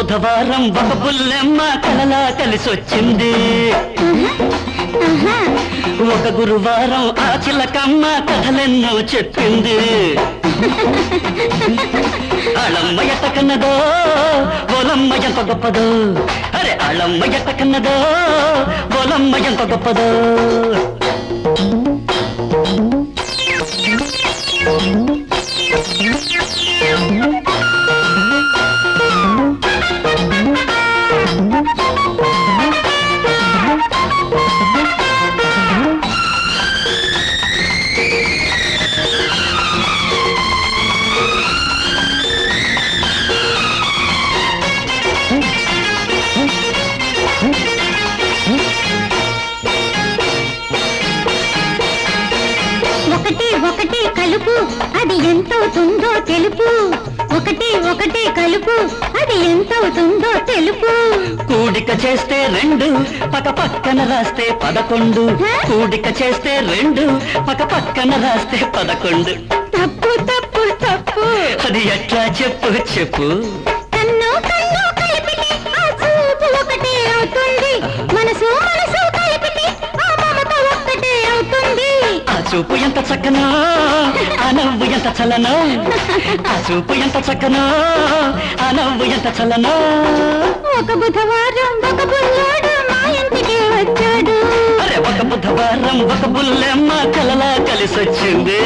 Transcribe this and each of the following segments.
బుధవారం ఒక బుల్లెమ్మ కలలా కలిసొచ్చింది ఒక గురువారం ఆ చిలకమ్మ కథలెన్నో చెప్పింది అళమ్మ ఎట్ట కన్నదో ఓలమ్మ ఎంత గొప్పదో అరే అళమ్మ ఎట్ట కన్నదో ఓలమ్మ ఎంత గొప్పదో ఒకటి ఒకటి కలుపు అది ఎంతవుతుందో తెలుపు ఒకటి ఒకటి కలుపు అది ఎంతవుతుందో తెలుపు కూడిక చేస్తే రెండు పక్క పక్కన రాస్తే పదకొండు కూడిక చేస్తే రెండు పక్క పక్కన రాస్తే పదకొండు తప్పు తప్పు తప్పు అది ఎట్లా చెప్పు చెప్పు కన్ను కన్ను కలిపితే ఆ చూపు ఒకటే అవుతుంది మనసు మనసు కలిపితే ఆ మమత ఒక్కటే అవుతుంది ఆ చూపు ఎంత చక్కనో ఆ నవ్వు ఎంత చలనో ఆ చూపు ఎంత చక్కనో ఆ నవ్వు ఎంత చలనో ఒక బుధవారం ఒక బుల్లోడు మా ఇంటికి వచ్చాడు అరే ఒక బుధవారం ఒక బుల్లెమ్మ కలలా కలిసొచ్చింది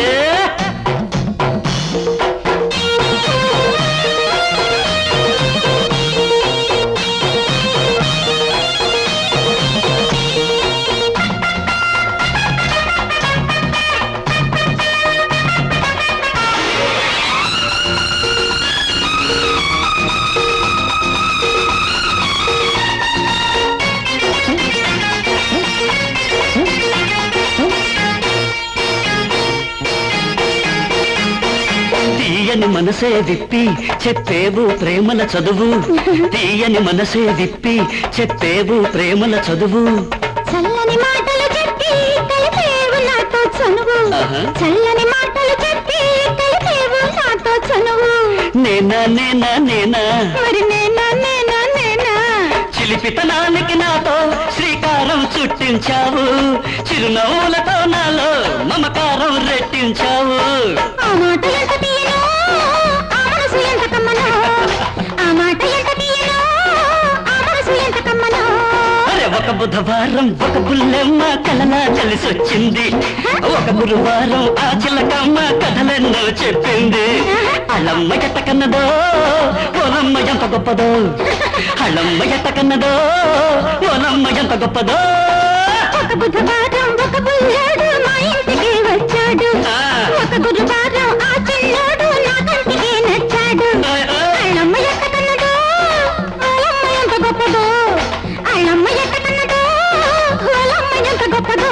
తీయని మనసే విప్పి చెప్పేవు ప్రేమల చదువు తీయని మనసే విప్పి చెప్పేవు ప్రేమల చదువు చల్లని మాటలు చెప్పి కలిపేవు నాతో చనువు ఆహా. చల్లని మాటలు చెప్పి కలిపేవు నాతో చనువు నేనా నేనా నేనా మరి నేనా నేనా నేనా చిలిపితనానికి నాతో శ్రీకారం చుట్టించావు చిరునవ్వులతో నాలో మమకారం రెట్టించావు ఆ మాట ఎంత తీయనో ఆ మనసు ఎంత కమ్మనో ఆ మాట ఎంత తీయనో ఆ మనసు ఎంత కమ్మనో అరే ఒక బుధవారం ఒక బుల్లెమ్మ కలలా కలిసొచ్చింది ఒక గురువారం ఆ చిలకమ్మ కథలెన్నో చెప్పింది అళ్ళమ్మ ఎట్ట కన్నదో ఓలమ్మ ఎంత గొప్పదో అళ్ళమ్మ ఎట్ట కన్నదో ఓలమ్మ ఎంత గొప్పదో ఒక బుధవారం ఒక బుల్లాడు మా ఇంటికి వచ్చాడు ఆ. ఒక గురువారం ఆ చిన్నాడు నా కంటికి నచ్చాడు ఓయ్, ఓయ్. అళ్ళమ్మ ఎట్ట కన్నదో వాళ్ళమ్మ ఎంత గొప్పదో అళ్ళమ్మ ఎట్ట కన్నదో వాళ్ళమ్మ ఎంత గొప్పదో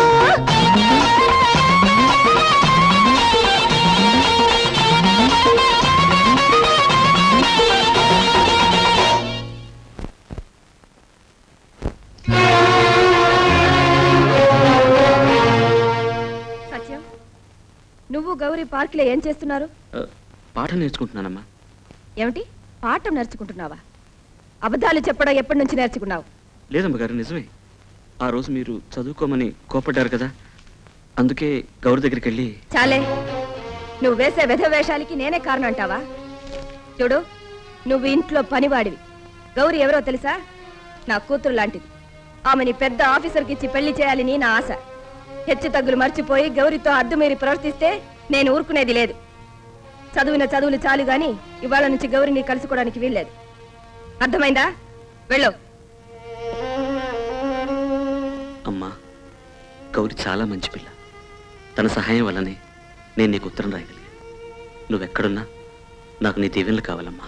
సత్యం నువ్వు గౌరీ పార్క్లో ఏం చేస్తున్నారు పాఠం నేర్చుకుంటున్నానమ్మా ఏమిటి పాఠం నేర్చుకుంటున్నావా అబద్ధాలు చెప్పడం ఎప్పటి నుంచి నేర్చుకున్నావు లేదమ్మ గారు నిజమే ఆ రోజు మీరు చదువుకోమని కోపడ్డారు కదా అందుకే గౌరి దగ్గరికి వెళ్ళి చాలే నువ్వు వేసే వెధ వేషాలకి నేనే కారణం అంటావా చూడు నువ్వు ఇంట్లో పనివాడివి గౌరీ ఎవరో తెలుసా నా కూతురు లాంటిది ఆమెని పెద్ద ఆఫీసర్కి ఇచ్చి పెళ్లి చేయాలని నా ఆశ హెచ్చు తగ్గులు మర్చిపోయి గౌరితో అడ్డు మీరి ప్రవర్తిస్తే నేను ఊరుకునేది లేదు చదివిన చదువులు చాలు గాని ఇవాళ నుంచి గౌరిని కలుసుకోవడానికి వీల్లేదు అర్థమైందా వెళ్ళు అమ్మా గౌరి చాలా మంచి పిల్ల తన సహాయం వల్లనే నేను నీకు ఉత్తరం రాయగలిగాను నువ్వెక్కడున్నా నాకు నీ దీవెనలు కావాలమ్మా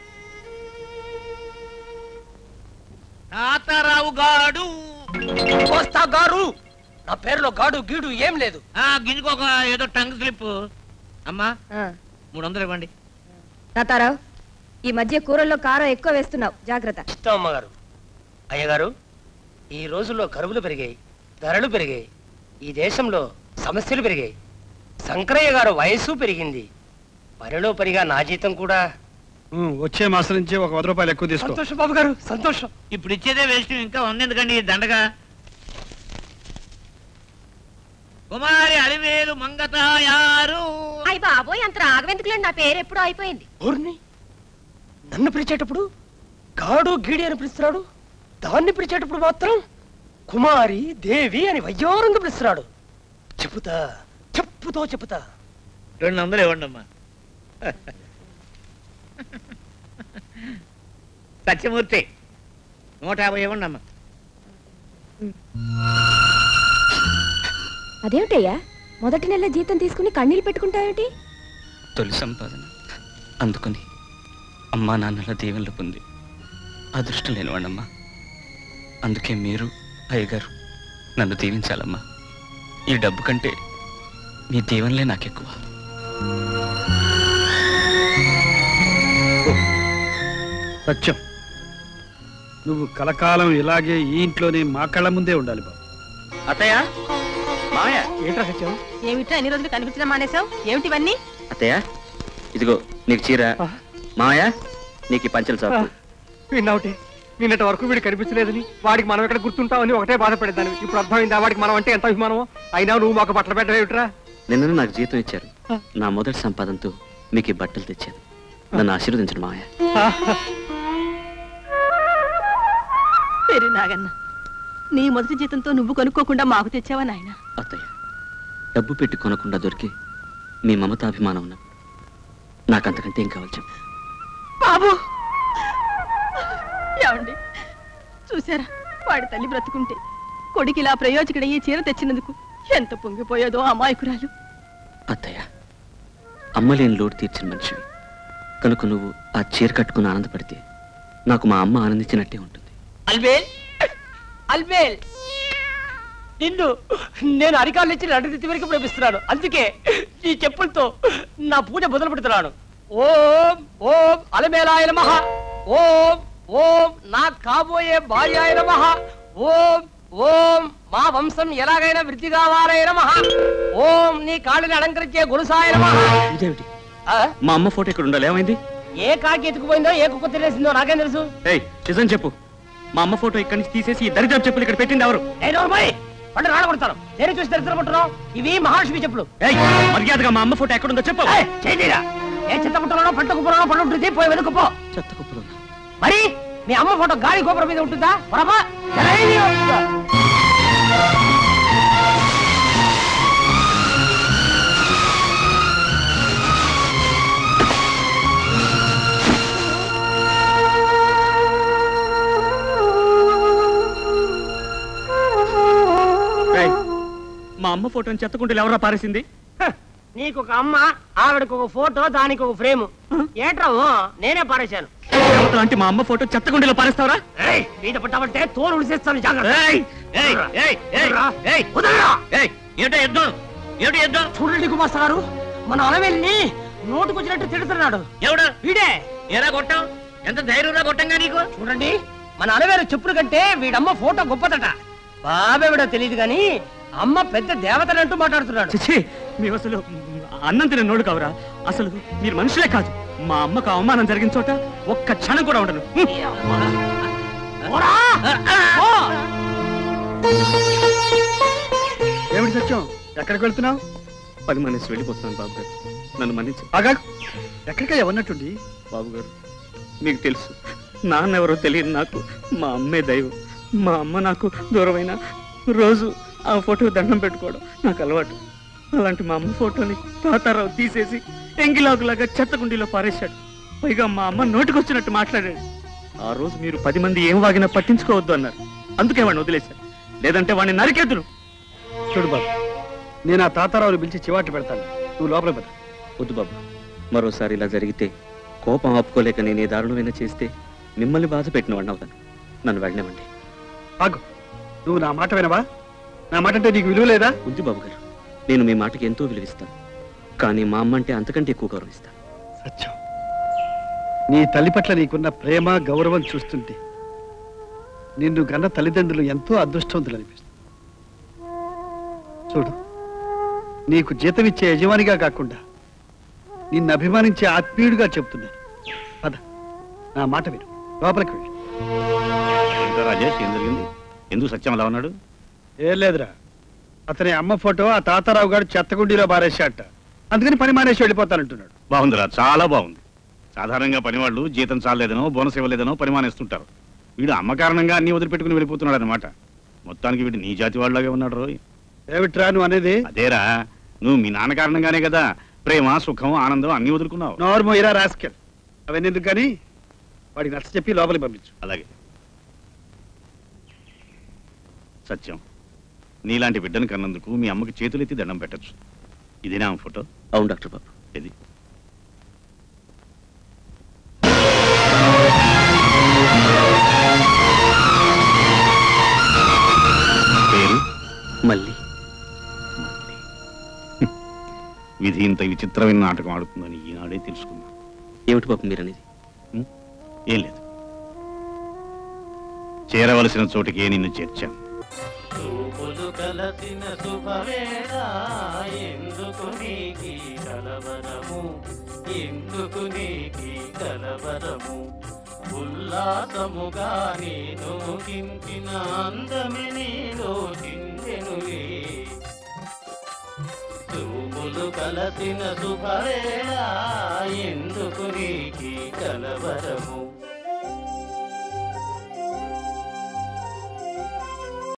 తాతారావు గాడు వస్తా గారు నా పేరులో గాడు గీడు ఏం లేదు ఆ గింజుకోక ఏదో టంగ్ స్లిప్ అమ్మా ఆ, మూడు వందలు ఇవ్వండి తాతారావు ఈ మధ్య కూరల్లో కారం ఎక్కువ వేస్తున్నావు జాగ్రత్త ఇస్తాం అమ్మగారు అయ్యగారు ఈ రోజుల్లో కరువులు పెరిగాయి ధరలు పెరిగాయి ఈ దేశంలో సమస్యలు పెరిగాయి శంకరయ్య గారు వయస్సు పెరిగింది పనిలో పనిగా నా జీతం కూడా ఉమ్, వచ్చే మాసం నుంచి ఒక వంద రూపాయలు ఎక్కువ తీసుకో సంతోషం బాబు గారు సంతోషం ఇప్పుడు ఇచ్చేదే వేస్ట్ ఇంకా ఉంది ఎందుకండి ఈ దండగా కుమారి అలివేలు మంగతాయారు అయ్య బాబోయ్ అంత రాగవెందుకులేండి నా పేరు ఎప్పుడో అయిపోయింది ఊరిని నన్ను పిలిచేటప్పుడు గాడు గీడి అని పిలుస్తున్నాడు దాన్ని పిలిచేటప్పుడు మాత్రం కుమారి దేవి అని వయ్యోరంగా పిలుస్తున్నాడు చెప్పుతా చెప్పుతో చెప్పుతా రెండు వందలు ఇవ్వండి అమ్మా సత్యమూర్తి నూట యాభై ఇవ్వండి అమ్మా అదేమిటయ్యా మొదటి నెల జీతం తీసుకుని కన్నీళ్ళు పెట్టుకుంటావేంటి తొలి సంపాదన అందుకని అమ్మా నాన్నల దీవెనలు పొంది అదృష్టం లేనివాడమ్మా అందుకే మీరు అయ్యగారు నన్ను దీవించాలమ్మా ఈ డబ్బు కంటే మీ దీవెనలే నాకెక్కువ సత్యం నువ్వు కలకాలం ఇలాగే ఈ ఇంట్లోనే మా కళ్ళ ముందే ఉండాలి బాబు అత్తయ్య మామయ్య ఏంట్రా సత్యం ఏమిటో ఎన్ని రోజులు కనిపించడం మానేశావు ఏమిటివన్నీ అత్తయ్య ఇదిగో నీకు చీర మామయ్య నీకు ఈ పంచల చాపు విన్నావుటే నిన్నటి వరకు వీడు కనిపించలేదని వాడికి మనం ఎక్కడ గుర్తుంటామని ఒకటే బాధపడేదాన్ని ఇప్పుడు అర్థమైందా వాడికి మనం అంటే ఎంత అభిమానమో అయినా నువ్వు మాకు బట్టలు పెట్టలేవిట్రా నిన్న నాకు జీతం ఇచ్చారు నా మొదటి సంపాదనతో మీకు ఈ బట్టలు తెచ్చాను నన్ను ఆశీర్వదించండి మామయ్య పేరు నాగన్న నీ మొదటి జీతంతో నువ్వు కొనుక్కోకుండా మాకు తెచ్చావా నాయన అత్తయ్య డబ్బు పెట్టి కొనకుండా దొరికి మీ మమతాభిమానం ఉన్నప్పుడు నాకంతకంటే ఏం కావాలి చెప్పు బాబు ఏమండి చూసారా వాడి తల్లి బ్రతుకుంటే కొడుకు ఇలా ప్రయోజకుడయ్యి చీర తెచ్చినందుకు ఎంత పొంగిపోయేదో అమాయకురాలు అత్తయ్య అమ్మలేని లోటు తీర్చిన మనిషివి కనుక నువ్వు ఆ చీర కట్టుకుని ఆనందపడితే నాకు మా అమ్మ ఆనందించినట్టే ఉంటుంది అల్బేల్ అల్బేల్ నిన్ను నేను అరికాళ్ళు ఇచ్చి రెండు తిత్తి వరకు ప్రేమిస్తున్నాను అందుకే ఈ చెప్పులతో నా పూజ మొదలు పెడుతున్నాను ఓం ఓం అలమేలాయ నమః ఓం ఓం నా కాబోయే భార్యాయ నమః ఓం ఓం మా వంశం ఎలాగైనా వృద్ధి కావాలయ నమః ఓం నీ కాళ్ళని అలంకరించే గొలుసాయ నమః ఇదేమిటి ఆ? మా అమ్మ ఫోటో ఇక్కడ ఉండాలి ఏమైంది ఏ కాకి ఎత్తుకుపోయిందో ఏ కుక్క తినేసిందో నాకేం తెలుసు ఏయ్ నిజం చెప్పు మా అమ్మ ఫోటో ఇక్కడి నుంచి తీసేసి ఈ దరిద్రపు చెప్పులు ఇక్కడ పెట్టింది ఎవరు నేను అమ్మాయి పండు రాడ కొడతాను నేను చూసి దరిద్రపడుతున్నావు ఇవి మహాలక్ష్మి చెప్పులు ఏయ్ మర్యాదగా మా అమ్మ ఫోటో ఎక్కడుందో చెప్పు ఏయ్, చేయనీరా. ఏ చెత్త పుట్టలోనో పంట కుప్పలోనో పండు ఉంటుంది పోయి వెనుకపో చెత్త కుప్పలు మరి మీ అమ్మ ఫోటో గాలి గోపురం మీద ఉంటుందా పొరపా జరైని వస్తుందా? ఏయ్, మా అమ్మ ఫోటోని చెత్తకుంటే ఎవరా పారేసింది హ, నీకు ఒక అమ్మ ఆవిడకు ఒక ఫోటో దానికి ఒక ఫ్రేమ్ ఏట్రావు నేనే పారేశాను దేవతలు అంటే మా అమ్మ ఫోటో చెత్తకుండీలో పారేస్తావరా ఏయ్, మీద పట్టామంటే తోలు ఉడిసేస్తాను జాగ్రత్త ఏయ్, ఏయ్, ఏయ్, ఏయ్, ఏయ్, కుదరరా? ఏయ్, ఏమిటో యుద్ధం ఏమిటి యుద్ధం చూడండి కుమార్ గారు మన అలవేలిని నోటుకొచ్చినట్టు తిడుతున్నాడు ఎవడు వీడే ఎలా కొట్టాం ఎంత ధైర్యంగా కొట్టంగా నీకు చూడండి మన అలవేలు చెప్పులు కంటే వీడమ్మ ఫోటో గొప్పదట బాబెవిడో తెలియదు గాని అమ్మ పెద్ద దేవతనంటూ మాట్లాడుతున్నాడు చిచి మేము అసలు అన్నం తిన నోడు కావరా అసలు మీరు మనుషులే కాదు మా అమ్మకు అవమానం జరిగిన చోట ఒక్క క్షణం కూడా ఉండను పోరా! పో! ఏమిటి సత్యం ఎక్కడికి వెళ్తున్నావు పది మనిషి వెళ్ళిపోతున్నాను బాబు గారు నన్ను మన్నించు ఆగా ఎక్కడికయ్యా ఉన్నట్టుండి బాబు గారు మీకు తెలుసు నాన్న ఎవరో తెలియదు నాకు మా అమ్మే దైవం మా అమ్మ నాకు దూరమైన రోజు ఆ ఫోటో దండం పెట్టుకోవడం నాకు అలవాటు అలాంటి మా అమ్మ ఫోటోని తాతారావు తీసేసి ఎంగిలాగులాగా చెత్తకుండీలో పారేశాడు పైగా మా అమ్మ నోటికొచ్చినట్టు మాట్లాడాడు ఆ రోజు మీరు పది మంది ఏం వాగినా పట్టించుకోవద్దు అన్నారు అందుకే వాడిని వదిలేశారు లేదంటే వాడిని నరికేద్దును చూడు బాబు నేను ఆ తాతారావుని పిలిచి చివాట్లు పెడతాను నువ్వు లోపల పెద్ద వద్దు బాబు మరోసారి ఇలా జరిగితే కోపం ఆపుకోలేక నేను ఏ దారుణమైనా చేస్తే మిమ్మల్ని బాధ పెట్టిన వాడిని అవుతాను నన్ను వెళ్ళనివ్వండి ఆగు నువ్వు నా మాట వినవా నా మాట అంటే నీకు విలువ లేదా ఉంది బాబు గారు నేను మీ మాటకి ఎంతో విలువిస్తాను కానీ మా అమ్మ అంటే అంతకంటే ఎక్కువ గౌరవిస్తాను సత్యం నీ తల్లి పట్ల నీకున్న ప్రేమ గౌరవం చూస్తుంటే నిన్ను గన్న తల్లిదండ్రులు ఎంతో అదృష్టవంతులు అనిపిస్తుంది చూడు నీకు జీతం ఇచ్చే యజమానిగా కాకుండా నిన్ను అభిమానించే ఆత్మీయుడిగా చెప్తున్నాను పద నా మాట విను లోపలికి వెళ్ళి ఇంకా రాజేష్ ఏం జరిగింది ఎందుకు సత్యం అలా ఉన్నాడు ఏం లేదురా అతని అమ్మ ఫోటో ఆ తాతారావు గారు చెత్తగుండీలో బారేశాట అందుకని పని మానేసి వెళ్ళిపోతానంటున్నాడు బాగుందిరా చాలా బాగుంది సాధారణంగా పనివాళ్ళు జీతం చాలేదనో బోనస్ ఇవ్వలేదనో పని మానేస్తుంటారు వీడు అమ్మ కారణంగా అన్ని వదిలిపెట్టుకుని వెళ్ళిపోతున్నాడు అనమాట మొత్తానికి వీడు నీ జాతి వాళ్ళలాగే ఉన్నాడు రోయ్ ఏమిట్రా నువ్వు అనేది అదేరా నువ్వు మీ నాన్న కారణంగానే కదా ప్రేమ సుఖం ఆనందం అన్ని వదులుకున్నావు నోర్మో ఇరా రాస్కెల్ అవన్నీ ఎందుకు కానీ వాడికి నచ్చ చెప్పి లోపలికి పంపించు అలాగే సత్యం నీలాంటి బిడ్డను కన్నందుకు మీ అమ్మకి చేతులెత్తి దండం పెట్టచ్చు ఇదేనా ఆమె ఫోటో అవును డాక్టర్ బాబు ఇది పేరు మళ్ళీ విధి ఇంత విచిత్రమైన నాటకం ఆడుతుందని ఈనాడే తెలుసుకున్నా ఏమిటి బాబు మీరు అనేది ఏం లేదు చేరవలసిన చోటికే నిన్ను చేర్చాం చూపులు కలసిన శుభవేళ ఎందుకు నీకి కలవరము ఎందుకు నీకి కలవరము ఉల్లాసముగా నేను కించిన అందమి నీలో చిందెనులే చూపులు కలసిన శుభవేళ ఎందుకు నీకి కలవరము